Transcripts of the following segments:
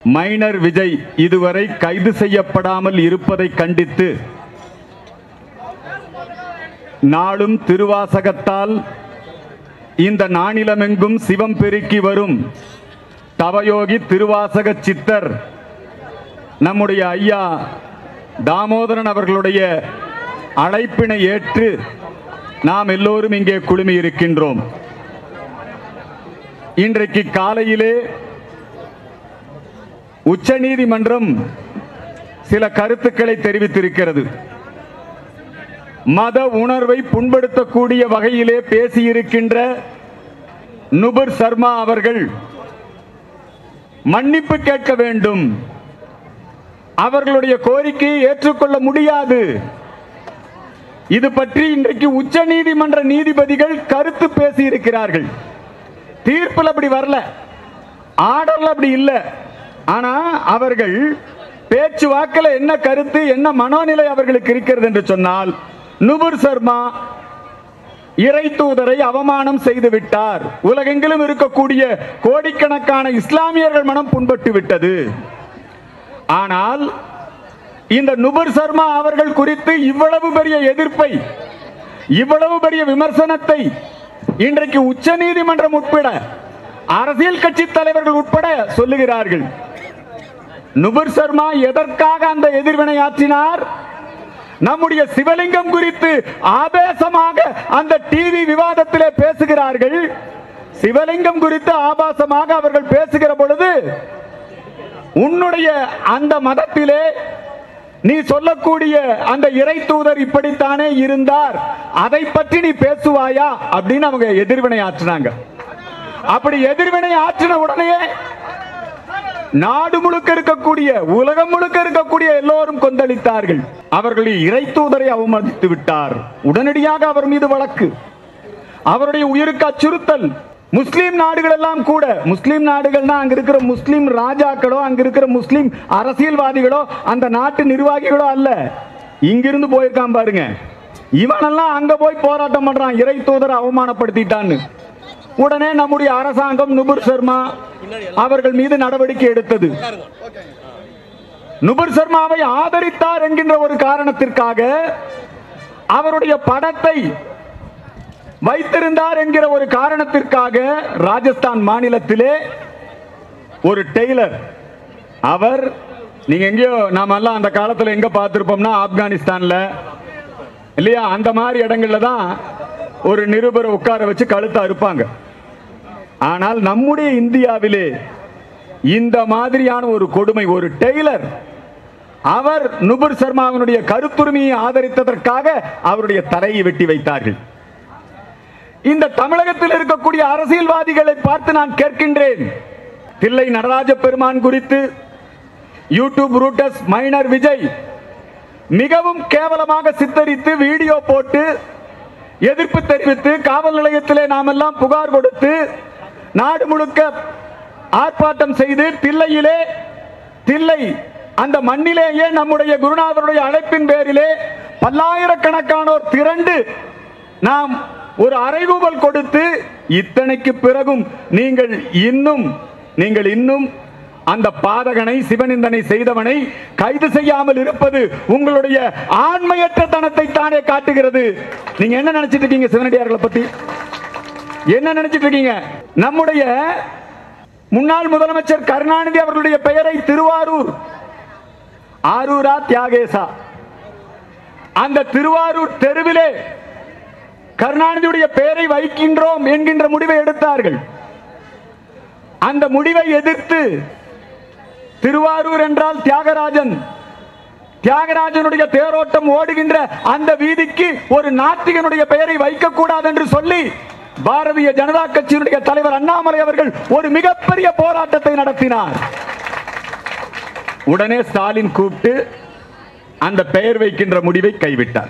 minor Vijay இதுவரை கைது செய்யப்படாமல் இருப்பதை கண்டித்து நாளும் திருவாசகத்தால் இந்த நானிலமெங்கும் சிவம் பெருக்கி வரும் தவயோகி திருவாசக சித்தர் நம்முடைய ஐயா தாமோதரன் அவர்களுடைய அழைப்பினை ஏற்று நாம் எல்லோரும் இங்கே குழுமி இருக்கின்றோம் இன்றைக்கு காலையிலே உச்சநீதிமன்றம் சில கருத்துக்களை தெரிவித்திருக்கிறது மத உணர்வை புண்படுத்தக்கூடிய வகையிலே பேசியிருக்கின்ற நுபர் சர்மா அவர்கள் மன்னிப்பு கேட்க வேண்டும் அவர்களுடைய கோரிக்கையை ஏற்றுக்கொள்ள முடியாது இது பற்றி இன்றைக்கு உச்ச நீதிமன்ற நீதிபதிகள் கருத்து பேசியிருக்கிறார்கள் தீர்ப்பில் அப்படி வரல ஆர்டர்ல அப்படி இல்லை ஆனா அவர்கள் பேச்சு வாக்கில் என்ன கருத்து என்ன மனோநிலை அவர்களுக்கு இருக்கிறது என்று சொன்னால் நுபுர் சர்மா இறை தூதரை அவமானம் செய்து விட்டார் உலகெங்கிலும் இருக்கக்கூடிய கோடிக்கணக்கான இஸ்லாமியர்கள் மனம் புண்பட்டு விட்டது ஆனால் இந்த நுபர் சர்மா அவர்கள் குறித்து இவ்வளவு பெரிய எதிர்ப்பை இவ்வளவு பெரிய விமர்சனத்தை இன்றைக்கு உச்ச நீதிமன்றம் உட்பட அரசியல் கட்சி தலைவர்கள் உட்பட சொல்லுகிறார்கள் நுபர் சர்மா எதற்காக அந்த எதிர்வினை ஆற்றினார் நம்முடைய சிவலிங்கம் குறித்து ஆபாசமாக அந்த டிவி விவாதத்திலே பேசுகிறார்கள் சிவலிங்கம் குறித்து ஆபாசமாக அவர்கள் பேசுகிற பொழுது உன்னுடைய அந்த மதத்திலே நீ சொல்லக்கூடிய அந்த இறை தூதர் இப்படித்தானே இருந்தார் அதை பற்றி நீ பேசுவாயா அப்படின்னு அவங்க எதிர்வினை ஆற்றினாங்க அப்படி எதிர்வினை ஆற்றின உடனே நாடு முழுக்க இருக்கக்கூடிய உலகம் முழுக்க இருக்கக்கூடிய எல்லோரும் கொந்தளித்தார்கள் அவர்களுடைய இறை தூதரை அவமதித்து விட்டார் உடனடியாக அவர் மீது வழக்கு அவருடைய உயிருக்கு அச்சுறுத்தல் முஸ்லீம் நாடுகள் எல்லாம் கூட முஸ்லீம் நாடுகள்னா அங்க இருக்கிற முஸ்லீம் ராஜாக்களோ அங்க இருக்கிற முஸ்லீம் அரசியல்வாதிகளோ அந்த நாட்டு நிர்வாகிகளோ அல்ல இங்கிருந்து போயிருக்கான் பாருங்க இவனெல்லாம் அங்க போய் போராட்டம் பண்றான் இறை தூதரை அவமானப்படுத்திட்டான்னு உடனே நம்முடைய அரசாங்கம் நுபுர் சர்மா அவர்கள் மீது நடவடிக்கை எடுத்தது நுபுர் சர்மாவை ஆதரித்தார் என்கின்ற ஒரு காரணத்திற்காக அவருடைய படத்தை வைத்திருந்தார் என்கிற ஒரு காரணத்திற்காக ராஜஸ்தான் மாநிலத்திலே ஒரு டெய்லர் அவர் நீங்க எங்கேயோ நாம எல்லாம் அந்த காலத்துல எங்க பார்த்திருப்போம்னா ஆப்கானிஸ்தான்ல இல்லையா அந்த மாதிரி இடங்கள்ல தான் ஒரு நிருபரை உட்கார வச்சு கழுத்தை அறுப்பாங்க ஆனால் நம்முடைய இந்தியாவிலே இந்த மாதிரியான ஒரு கொடுமை ஒரு டெய்லர் அவர் நுபுர் சர்மாவினுடைய கருத்துரிமையை ஆதரித்ததற்காக அவருடைய தலையை வெட்டி வைத்தார்கள் இந்த தமிழகத்தில் இருக்கக்கூடிய அரசியல்வாதிகளை பார்த்து நான் கேட்கின்றேன் தில்லை நடராஜ பெருமான் குறித்து யூடியூப் ரூட்டஸ் மைனர் விஜய் மிகவும் கேவலமாக சித்தரித்து வீடியோ போட்டு எதிர்ப்பு தெரிவித்து காவல் நிலையத்திலே நாமெல்லாம் புகார் கொடுத்து நாடு முழுக்க ஆர்ப்பாட்டம் செய்து தில்லையிலே தில்லை அந்த மண்ணிலேயே நம்முடைய குருநாதருடைய அழைப்பின் பேரிலே பல்லாயிரக்கணக்கானோர் திரண்டு நாம் ஒரு அறைகூவல் கொடுத்து இத்தனைக்கு பிறகும் நீங்கள் இன்னும் நீங்கள் இன்னும் அந்த பாதகனை சிவனிந்தனை செய்தவனை கைது செய்யாமல் இருப்பது உங்களுடைய ஆண்மையற்ற தனத்தை தானே காட்டுகிறது நீங்க என்ன நினைச்சிட்டு இருக்கீங்க சிவனடியார்களை பத்தி என்ன நினைச்சிட்டு இருக்கீங்க நம்முடைய முன்னாள் முதலமைச்சர் கருணாநிதி அவர்களுடைய பெயரை திருவாரூர் ஆரூரா தியாகேசா அந்த திருவாரூர் தெருவிலே கருணாநிதியுடைய பெயரை வைக்கின்றோம் என்கின்ற முடிவை எடுத்தார்கள் அந்த முடிவை எதிர்த்து திருவாரூர் என்றால் தியாகராஜன் தியாகராஜனுடைய தேரோட்டம் ஓடுகின்ற அந்த வீதிக்கு ஒரு நாத்திகனுடைய பெயரை வைக்கக்கூடாது என்று சொல்லி பாரதிய ஜனதா கட்சியினுடைய தலைவர் அண்ணாமலை அவர்கள் ஒரு மிகப்பெரிய போராட்டத்தை நடத்தினார் உடனே ஸ்டாலின் கூப்பிட்டு அந்த பெயர் வைக்கின்ற முடிவை கைவிட்டார்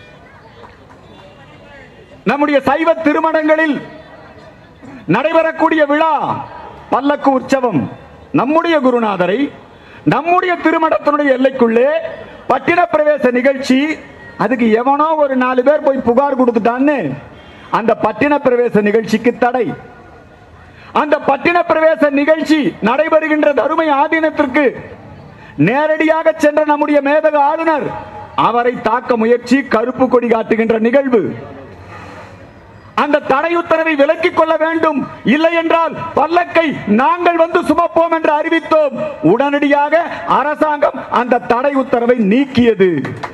நம்முடைய சைவ திருமணங்களில் நடைபெறக்கூடிய விழா பல்லக்கு உற்சவம் நம்முடைய குருநாதரை நம்முடைய திருமணத்தினுடைய எல்லைக்குள்ளே பட்டின பிரவேச நிகழ்ச்சி அதுக்கு எவனோ ஒரு நாலு பேர் போய் புகார் கொடுத்துட்டான்னு அந்த பட்டின பிரவேச நிகழ்ச்சிக்கு தடை அந்த பட்டின பிரவேச நிகழ்ச்சி நடைபெறுகின்ற தருமை ஆதீனத்திற்கு நேரடியாக சென்ற நம்முடைய மேதக ஆளுநர் அவரை தாக்க முயற்சி கருப்பு கொடி காட்டுகின்ற நிகழ்வு அந்த தடை உத்தரவை விலக்கிக் கொள்ள வேண்டும் இல்லை என்றால் பல்லக்கை நாங்கள் வந்து சுமப்போம் என்று அறிவித்தோம் உடனடியாக அரசாங்கம் அந்த தடை உத்தரவை நீக்கியது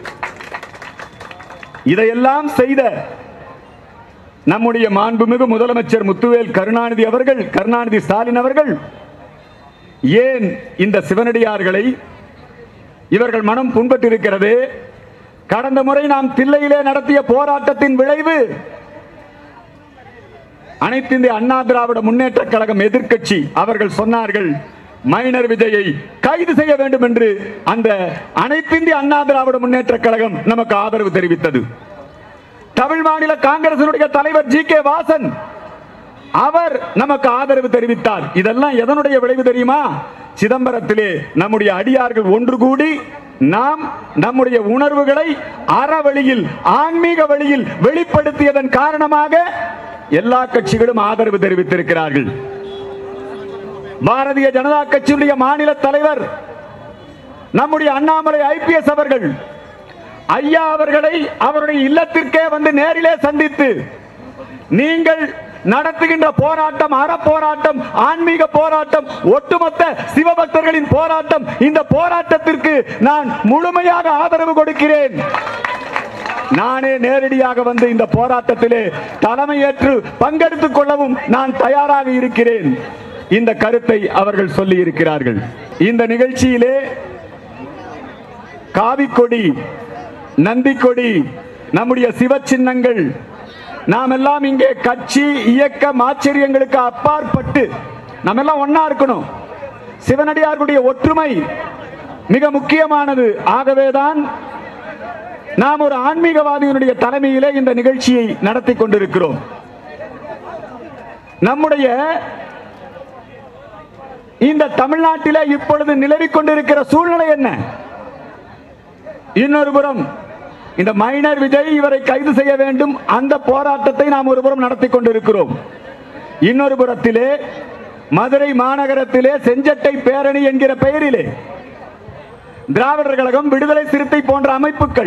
இதையெல்லாம் செய்த நம்முடைய மாண்புமிகு முதலமைச்சர் முத்துவேல் கருணாநிதி அவர்கள் கருணாநிதி ஸ்டாலின் அவர்கள் ஏன் இந்த சிவனடியார்களை இவர்கள் மனம் புண்பட்டிருக்கிறது கடந்த முறை நாம் தில்லையிலே நடத்திய போராட்டத்தின் விளைவு அனைத்து இந்திய அண்ணா திராவிட முன்னேற்ற கழகம் எதிர்க்கட்சி அவர்கள் சொன்னார்கள் மைனர் விஜயை கைது செய்ய வேண்டும் என்று அந்த அனைத்து இந்திய அண்ணா திராவிட முன்னேற்ற கழகம் நமக்கு ஆதரவு தெரிவித்தது தமிழ் மாநில காங்கிரசினுடைய தலைவர் ஜி கே வாசன் அவர் நமக்கு ஆதரவு தெரிவித்தார் இதெல்லாம் எதனுடைய விளைவு தெரியுமா சிதம்பரத்திலே நம்முடைய அடியார்கள் ஒன்று கூடி நாம் நம்முடைய உணர்வுகளை அற வழியில் ஆன்மீக வழியில் வெளிப்படுத்தியதன் காரணமாக எல்லா கட்சிகளும் ஆதரவு தெரிவித்திருக்கிறார்கள் பாரதிய ஜனதா கட்சியுடைய மாநில தலைவர் நம்முடைய அண்ணாமலை ஐபிஎஸ் அவர்கள் ஐயா அவர்களை அவருடைய இல்லத்திற்கே வந்து நேரிலே சந்தித்து நீங்கள் நடத்துகின்ற போராட்டம் அற போராட்டம் ஆன்மீக போராட்டம் ஒட்டுமொத்த சிவபக்தர்களின் போராட்டம் இந்த போராட்டத்திற்கு நான் முழுமையாக ஆதரவு கொடுக்கிறேன் நானே நேரடியாக வந்து இந்த போராட்டத்திலே தலைமையேற்று பங்கெடுத்துக் கொள்ளவும் நான் தயாராக இருக்கிறேன் இந்த கருத்தை அவர்கள் சொல்லி இருக்கிறார்கள் இந்த நிகழ்ச்சியிலே காவிக்கொடி நந்திக்கொடி நம்முடைய சிவ சின்னங்கள் நாம் எல்லாம் இங்கே கட்சி இயக்க ஆச்சரியங்களுக்கு அப்பாற்பட்டு நாம் எல்லாம் ஒன்னா இருக்கணும் சிவனடியார்களுடைய ஒற்றுமை மிக முக்கியமானது ஆகவேதான் நாம் ஒரு ஆன்மீகவாதியினுடைய தலைமையிலே இந்த நிகழ்ச்சியை நடத்தி கொண்டிருக்கிறோம் நம்முடைய இந்த தமிழ்நாட்டிலே இப்பொழுது நிலவிக் கொண்டிருக்கிற சூழ்நிலை என்ன இன்னொரு புறம் இந்த மைனர் விஜய் இவரை கைது செய்ய வேண்டும் அந்த போராட்டத்தை நாம் ஒரு புறம் நடத்தி கொண்டிருக்கிறோம் இன்னொரு புறத்திலே மதுரை மாநகரத்திலே செஞ்சட்டை பேரணி என்கிற பெயரிலே திராவிடர் கழகம் விடுதலை சிறுத்தை போன்ற அமைப்புகள்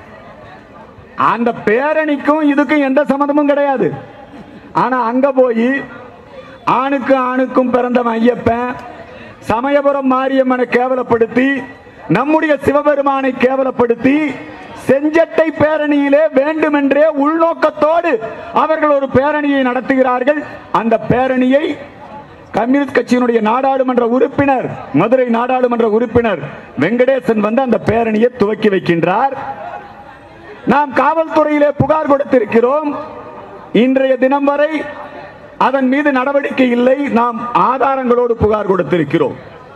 அந்த பேரணிக்கும் இதுக்கும் எந்த சம்மந்தமும் கிடையாது ஆனா அங்க போய் ஆணுக்கும் ஆணுக்கும் பிறந்தவன் ஐயப்பன் சமயபுரம் மாரியம்மனை கேவலப்படுத்தி நம்முடைய சிவபெருமானை கேவலப்படுத்தி செஞ்சட்டை பேரணியிலே வேண்டுமென்றே உள்நோக்கத்தோடு அவர்கள் ஒரு பேரணியை நடத்துகிறார்கள் அந்த பேரணியை கம்யூனிஸ்ட் கட்சியினுடைய நாடாளுமன்ற உறுப்பினர் மதுரை நாடாளுமன்ற உறுப்பினர் வெங்கடேசன் வந்து அந்த பேரணியை துவக்கி வைக்கின்றார் நாம் காவல்துறையிலே புகார் கொடுத்திருக்கிறோம் இன்றைய தினம் வரை அதன் மீது நடவடிக்கை இல்லை நாம் ஆதாரங்களோடு புகார் கொடுத்திருக்கிறோம்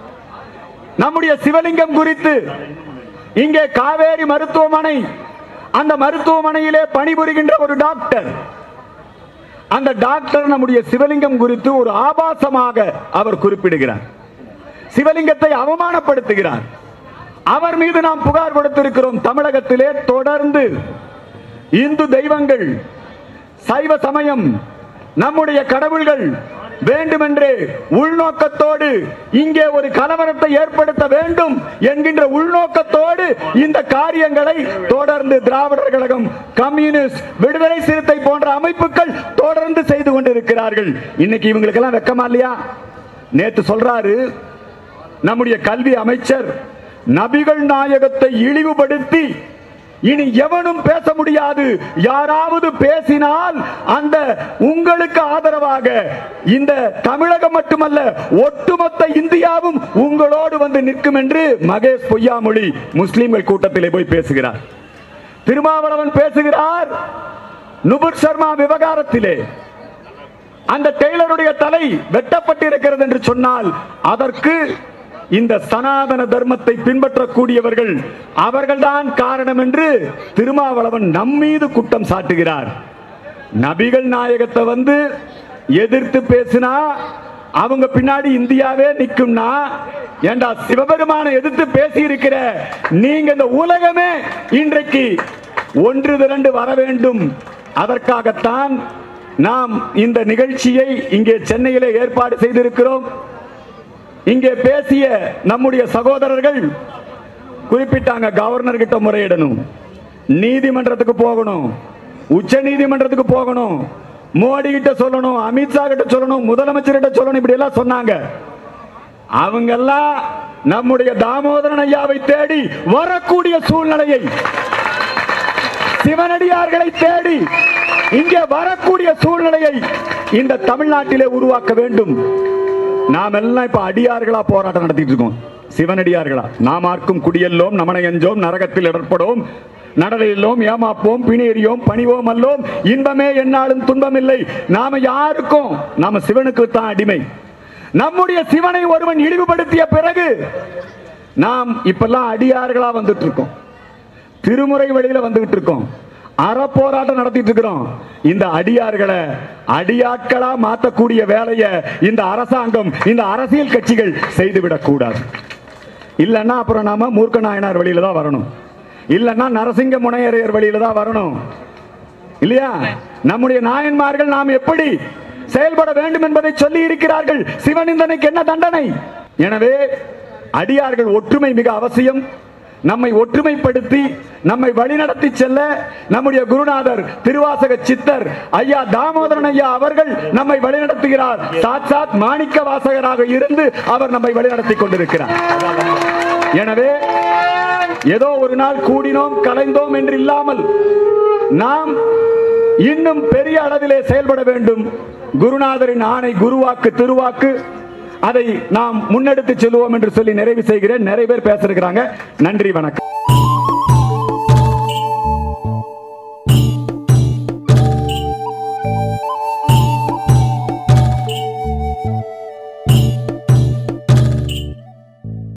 நம்முடைய சிவலிங்கம் குறித்து இங்கே காவேரி மருத்துவமனை அந்த மருத்துவமனையிலே பணிபுரிகின்ற ஒரு டாக்டர் அந்த டாக்டர் நம்முடைய சிவலிங்கம் குறித்து ஒரு ஆபாசமாக அவர் குறிப்பிடுகிறார் சிவலிங்கத்தை அவமானப்படுத்துகிறார் அவர் மீது நாம் புகார் கொடுத்திருக்கிறோம் தமிழகத்திலே தொடர்ந்து இந்து தெய்வங்கள் சைவ சமயம் நம்முடைய கடவுள்கள் வேண்டுமென்றே உள்நோக்கத்தோடு இங்கே ஒரு கலவரத்தை ஏற்படுத்த வேண்டும் என்கின்ற உள்நோக்கத்தோடு இந்த காரியங்களை தொடர்ந்து திராவிடர் கழகம் கம்யூனிஸ்ட் விடுதலை சிறுத்தை போன்ற அமைப்புகள் தொடர்ந்து செய்து கொண்டிருக்கிறார்கள் இன்னைக்கு இவங்களுக்கெல்லாம் வெக்கமா இல்லையா நேத்து சொல்றாரு நம்முடைய கல்வி அமைச்சர் நபிகள் நாயகத்தை இழிவுபடுத்தி இனி எவனும் பேச முடியாது யாராவது பேசினால் அந்த உங்களுக்கு ஆதரவாக இந்த தமிழகம் மட்டுமல்ல ஒட்டுமொத்த இந்தியாவும் உங்களோடு வந்து நிற்கும் என்று மகேஷ் பொய்யாமொழி முஸ்லிம்கள் கூட்டத்திலே போய் பேசுகிறார் திருமாவளவன் பேசுகிறார் நுபுர் சர்மா விவகாரத்திலே அந்த டெய்லருடைய தலை வெட்டப்பட்டிருக்கிறது என்று சொன்னால் அதற்கு இந்த சனாதன தர்மத்தை பின்பற்றக்கூடியவர்கள் அவர்கள்தான் காரணம் என்று திருமாவளவன் நம்மீது குற்றம் சாட்டுகிறார் நபிகள் நாயகத்தை வந்து எதிர்த்து பேசினா அவங்க பின்னாடி இந்தியாவே நிக்கும்னா ஏண்டா சிவபெருமானை எதிர்த்து பேசி இருக்கிற நீங்க இந்த உலகமே இன்றைக்கு ஒன்று திரண்டு வர வேண்டும் அதற்காகத்தான் நாம் இந்த நிகழ்ச்சியை இங்கே சென்னையிலே ஏற்பாடு செய்திருக்கிறோம் இங்கே பேசிய நம்முடைய சகோதரர்கள் குறிப்பிட்டாங்க கவர்னர் கிட்ட முறையிடணும் நீதிமன்றத்துக்கு போகணும் உச்ச நீதிமன்றத்துக்கு போகணும் மோடி கிட்ட சொல்லணும் அமித்ஷா கிட்ட சொல்லணும் முதலமைச்சர் கிட்ட சொல்லணும் இப்படி எல்லாம் சொன்னாங்க அவங்க எல்லாம் நம்முடைய தாமோதரன் ஐயாவை தேடி வரக்கூடிய சூழ்நிலையை சிவனடியார்களை தேடி இங்கே வரக்கூடிய சூழ்நிலையை இந்த தமிழ்நாட்டிலே உருவாக்க வேண்டும் நாம் எல்லாம் இப்ப அடியார்களா போராட்டம் நடத்திட்டு இருக்கோம் சிவனடியார்களா நாமார்க்கும் குடியல்லோம் நமனையஞ்சோம் நரகத்தில் இடர்படோம் நடலையில்லோம் ஏமாப்போம் பிணேறியோம் பணிவோம் அல்லோம் இன்பமே என்னாலும் துன்பமில்லை நாம யாருக்கும் நாம சிவனுக்கு தான் அடிமை நம்முடைய சிவனை ஒருவன் இழிவுபடுத்திய பிறகு நாம் இப்பெல்லாம் அடியார்களா வந்துட்டு இருக்கோம் திருமுறை வழியில வந்துகிட்டு இருக்கோம் அறப்போராட்டம் நடத்திட்டு இருக்கிறோம் இந்த அடியார்களை அடியாட்களா மாத்தக்கூடிய வேலையை இந்த அரசாங்கம் இந்த அரசியல் கட்சிகள் செய்துவிடக் கூடாது இல்லைன்னா அப்புறம் நாம மூர்க்க நாயனார் வழியில தான் வரணும் இல்லைன்னா நரசிங்க முனையரையர் வழியில தான் வரணும் இல்லையா நம்முடைய நாயன்மார்கள் நாம் எப்படி செயல்பட வேண்டும் என்பதை சொல்லி இருக்கிறார்கள் சிவனிந்தனைக்கு என்ன தண்டனை எனவே அடியார்கள் ஒற்றுமை மிக அவசியம் நம்மை ஒற்றுமைப்படுத்தி நம்மை வழிநடத்தி செல்ல நம்முடைய குருநாதர் திருவாசக சித்தர் ஐயா தாமோதரன் ஐயா அவர்கள் நம்மை வழிநடத்துகிறார் சாட்சாத் மாணிக்க வாசகராக இருந்து அவர் நம்மை வழிநடத்தி கொண்டிருக்கிறார் எனவே ஏதோ ஒரு நாள் கூடினோம் கலைந்தோம் என்று இல்லாமல் நாம் இன்னும் பெரிய அளவிலே செயல்பட வேண்டும் குருநாதரின் ஆணை குருவாக்கு திருவாக்கு அதை நாம் முன்னெடுத்து செல்வோம் என்று சொல்லி நிறைவு செய்கிறேன் நிறைய பேர் பேசிருக்கிறாங்க நன்றி வணக்கம்